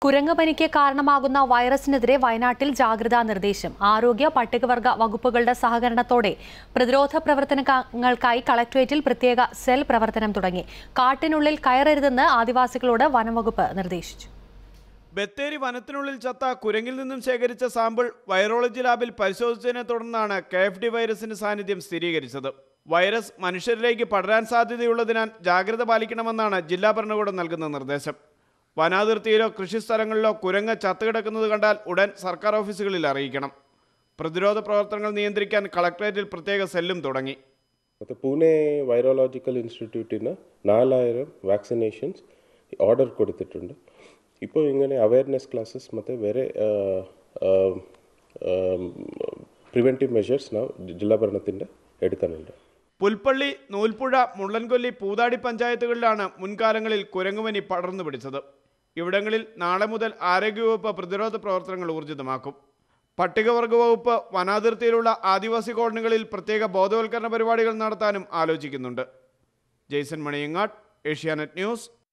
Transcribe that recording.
കുരങ്ങുപനിക്ക് കാരണമാകുന്ന വൈറസിനെതിരെ വയനാട്ടിൽ ജാഗ്രതാ നിർദ്ദേശം ആരോഗ്യ പട്ടികവർഗ വകുപ്പുകളുടെ സഹകരണത്തോടെ പ്രതിരോധ പ്രവർത്തനങ്ങൾക്കായി കളക്ടറേറ്റിൽ പ്രത്യേക സെൽ പ്രവർത്തനം തുടങ്ങി കാട്ടിനുള്ളിൽ കയറരുതെന്ന് ആദിവാസികളോട് വനംവകുപ്പ് നിർദ്ദേശിച്ചു ബത്തേരി വനത്തിനുള്ളിൽ ചത്ത കുരങ്ങിൽ നിന്നും ശേഖരിച്ച സാമ്പിൾ വൈറോളജി ലാബിൽ പരിശോധിച്ചതിനെ തുടർന്നാണ് കെ എഫ് ഡി വൈറസിന്റെ സാന്നിധ്യം സ്ഥിരീകരിച്ചത് വൈറസ് മനുഷ്യരിലേക്ക് പടരാൻ സാധ്യതയുള്ളതിനാൽ ജാഗ്രത പാലിക്കണമെന്നാണ് ജില്ലാ ഭരണകൂടം നൽകുന്ന നിർദ്ദേശം വനാതിർത്തിയിലോ കൃഷിസ്ഥലങ്ങളിലോ കുരങ്ങ് ചത്തുകിടക്കുന്നത് കണ്ടാൽ ഉടൻ സർക്കാർ ഓഫീസുകളിൽ അറിയിക്കണം പ്രതിരോധ പ്രവർത്തനങ്ങൾ നിയന്ത്രിക്കാൻ കളക്ടറേറ്റിൽ പ്രത്യേക സെല്ലും തുടങ്ങി ಮತ್ತು ಪುಣೆ ವೈರಾಲಜಿಕಲ್ ಇನ್ಸ್ಟಿಟ್ಯೂಟಿನ നാലായിരം വാക്സിനേഷൻസ് ഓർഡർ കൊടുത്തിട്ടുണ്ട് ഇപ്പോൾ ഇങ്ങനെ അവയർനെസ് ക്ലാസ്സസ് ಮತ್ತು വേറെ പ്രിവെൻറ്റീവ് മെഷേഴ്സ് നാം ജില്ലാ ഭരണത്തിൻ്റെ എടുക്കാനുണ്ട് പുൽപ്പള്ളി നൂൽപ്പുഴ മുള്ളൻകൊല്ലി പൂതാടി പഞ്ചായത്തുകളിലാണ് മുൻകാലങ്ങളിൽ കുരങ്ങുപനി പടർന്നു പിടിച്ചത് ഇവിടങ്ങളിൽ നാളെ മുതൽ ആരോഗ്യവകുപ്പ് പ്രതിരോധ പ്രവർത്തനങ്ങൾ ഊർജിതമാക്കും പട്ടികവർഗ വകുപ്പ് വനാതിർത്തിയിലുള്ള ആദിവാസി കോളനികളിൽ പ്രത്യേക ബോധവൽക്കരണ പരിപാടികൾ നടത്താനും ആലോചിക്കുന്നുണ്ട് ജെയ്സൺ മണിയങ്ങാട് ഏഷ്യാനെറ്റ് ന്യൂസ്